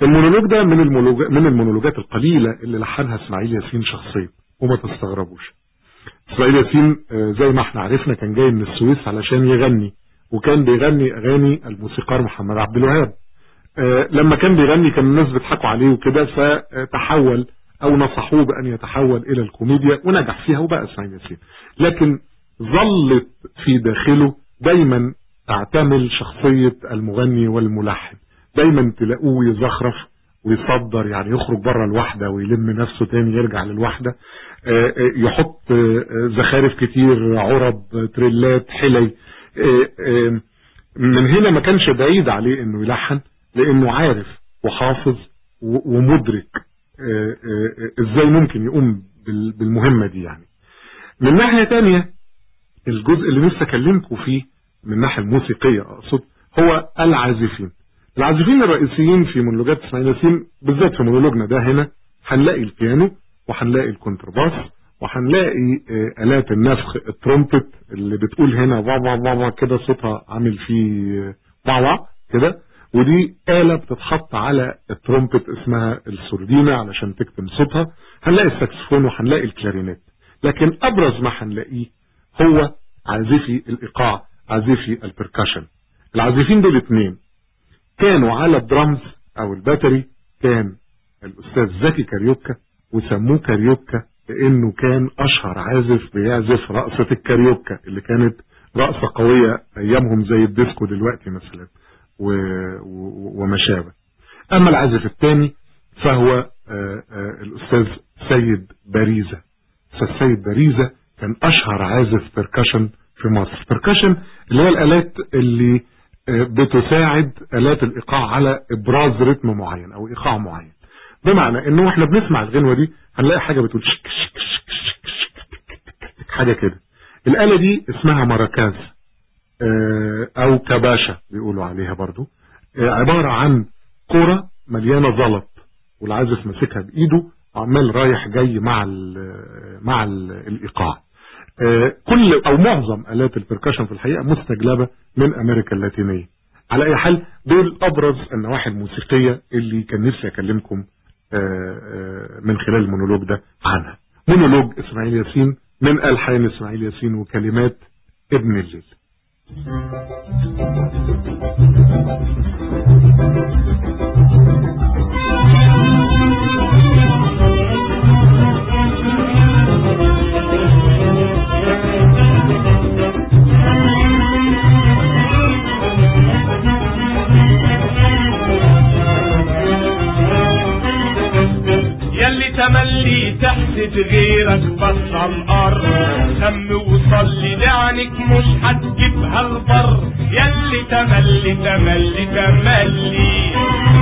المونولوج ده من المونولوج من المونولوجات القليلة اللي لحنها اسماعيل ياسين شخصيا وما تستغربوش اسماعيل ياسين آه، زي ما احنا عرفنا كان جاي من السويس علشان يغني وكان بيغني اغاني الموسيقار محمد عبد الوهاب آه، لما كان بيغني كان الناس بيضحكوا عليه وكده فتحول او نصحوه بان يتحول الى الكوميديا ونجح فيها وبقى اسماعيل ياسين لكن ظلت في داخله دايما تعتمل شخصية المغني والملحن دايما تلاقوه يزخرف ويصدر يعني يخرج بره الوحدة ويلم نفسه تاني يرجع للوحدة آه، آه، يحط آه، زخارف كتير عرب تريلات حلي من هنا ما كانش بعيد عليه انه يلحن لانه عارف وحافظ ومدرك ازاي ممكن يقوم بالمهمة دي يعني من ناحية تانية الجزء اللي نفسي اكلمكم فيه من الناحية الموسيقية اقصد هو العازفين العازفين الرئيسيين في مونولوجات اسماعيل ياسين بالذات في مونولوجنا ده هنا هنلاقي البيانو وهنلاقي الكونترباس وهنلاقي آه، آلات النفخ الترومبت اللي بتقول هنا بابا بابا كده صوتها عامل فيه بابا كده ودي آلة بتتحط على الترومبت اسمها السردينة علشان تكتم صوتها هنلاقي الساكسفون وهنلاقي الكلارينيت لكن أبرز ما هنلاقيه هو عازفي الإيقاع عازفي البركشن العازفين دول اتنين كانوا على الدرامز او الباتري كان الاستاذ زكي كاريوكا وسموه كاريوكا لانه كان اشهر عازف بيعزف رقصة الكاريوكا اللي كانت رقصة قوية ايامهم زي الديسكو دلوقتي مثلا و... و... وما شابه اما العازف الثاني فهو آآ آه، آآ آه، الاستاذ سيد باريزة استاذ سيد باريزة كان اشهر عازف بركشن في مصر بركشن اللي هي الالات اللي بتساعد آلات الإيقاع على إبراز رتم معين أو إيقاع معين بمعنى إنه إحنا بنسمع الغنوة دي هنلاقي حاجة بتقول شك شك شك شك شك حاجة كده الآلة دي اسمها مراكاز أو كباشة بيقولوا عليها برضو عبارة عن كرة مليانة زلط والعازف ماسكها بإيده عمال رايح جاي مع ال مع ال الإيقاع آه، كل او معظم الات البركشن في الحقيقة مستجلبة من امريكا اللاتينية على اي حال دول ابرز النواحي الموسيقية اللي كان نفسي اكلمكم آه، آه، من خلال المونولوج ده عنها مونولوج اسماعيل ياسين من الحان اسماعيل ياسين وكلمات ابن الليل تملي تحسد غيرك بس على الارض سم وصلي لعنك مش هتجيبها البر يلي تملي تملي تملي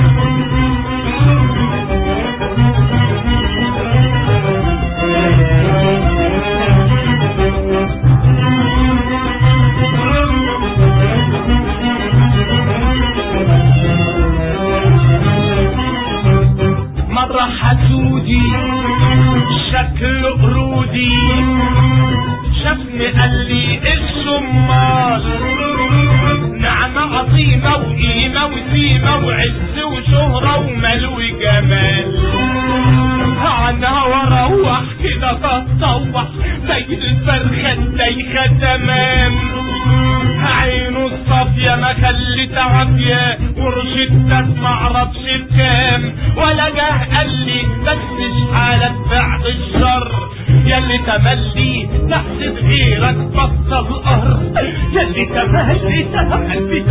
مرة حسودي شكل قرودي شافني قال لي الشمال نعمة عظيمة وقيمة وسيمة وعز وشهرة ومال وجمال عنها واروح كده بتطوح زي الفرخة الدايخة تمام عينه الصافية ما خلت عافية ورشدتك معرفش بكام ولا جه قال لي بس حالك بعد الشر يلي تملي تحسب غيرك بطل قهر يلي تملي تملي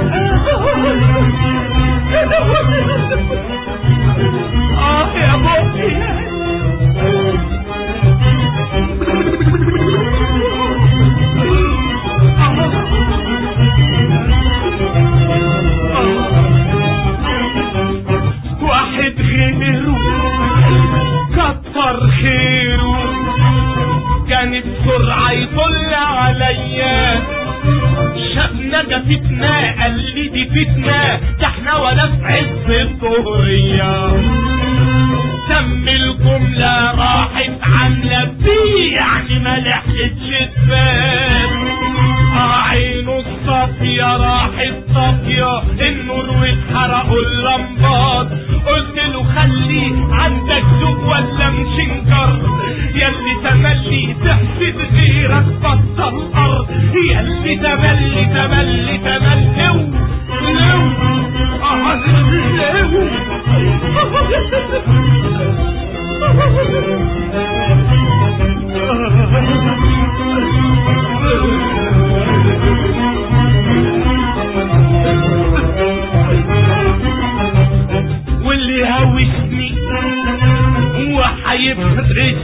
اه يا بوحي واحد غيره كتر خيره كانت سرعة يطل عليا شافنا ده فتنة قال لي دي فتنة ده احنا ولا في عز الظهرية سم الجملة راحت عاملة بيه يعني ما لحقتش تبان عينه الصافية راحت صافية النور واتحرقوا اللمبات تملي عندك ذوق ولا مشنكر ياللي تملي تحسد غيرك بطل ارض ياللي تملي تملي تملي لو لو آه، لو واللي هوشني وحيفرسني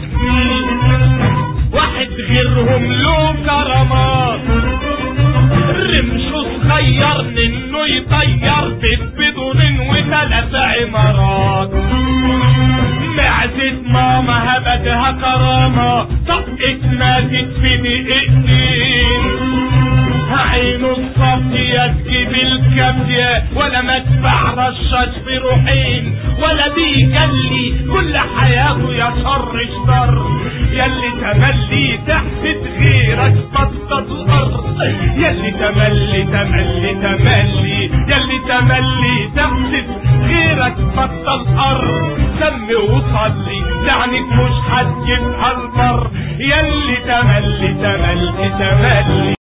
واحد غيرهم له كرامات رمشه صغير انه يطير بيت بدون وثلاث عمارات معزة ماما هبتها كرامة طقت ماتت في دقيقتين عينه الصافية تجيب الكافية ولا مدفع رشاش في روحين ولا بيجلي كل حياته يا شر شر ياللي تملي تحت غيرك بطة الأرض ياللي تملي تملي تملي ياللي تملي تحت غيرك بطة الأرض سمي وصلي لعنك مش هتجيبها البر ياللي تملي تملي تملي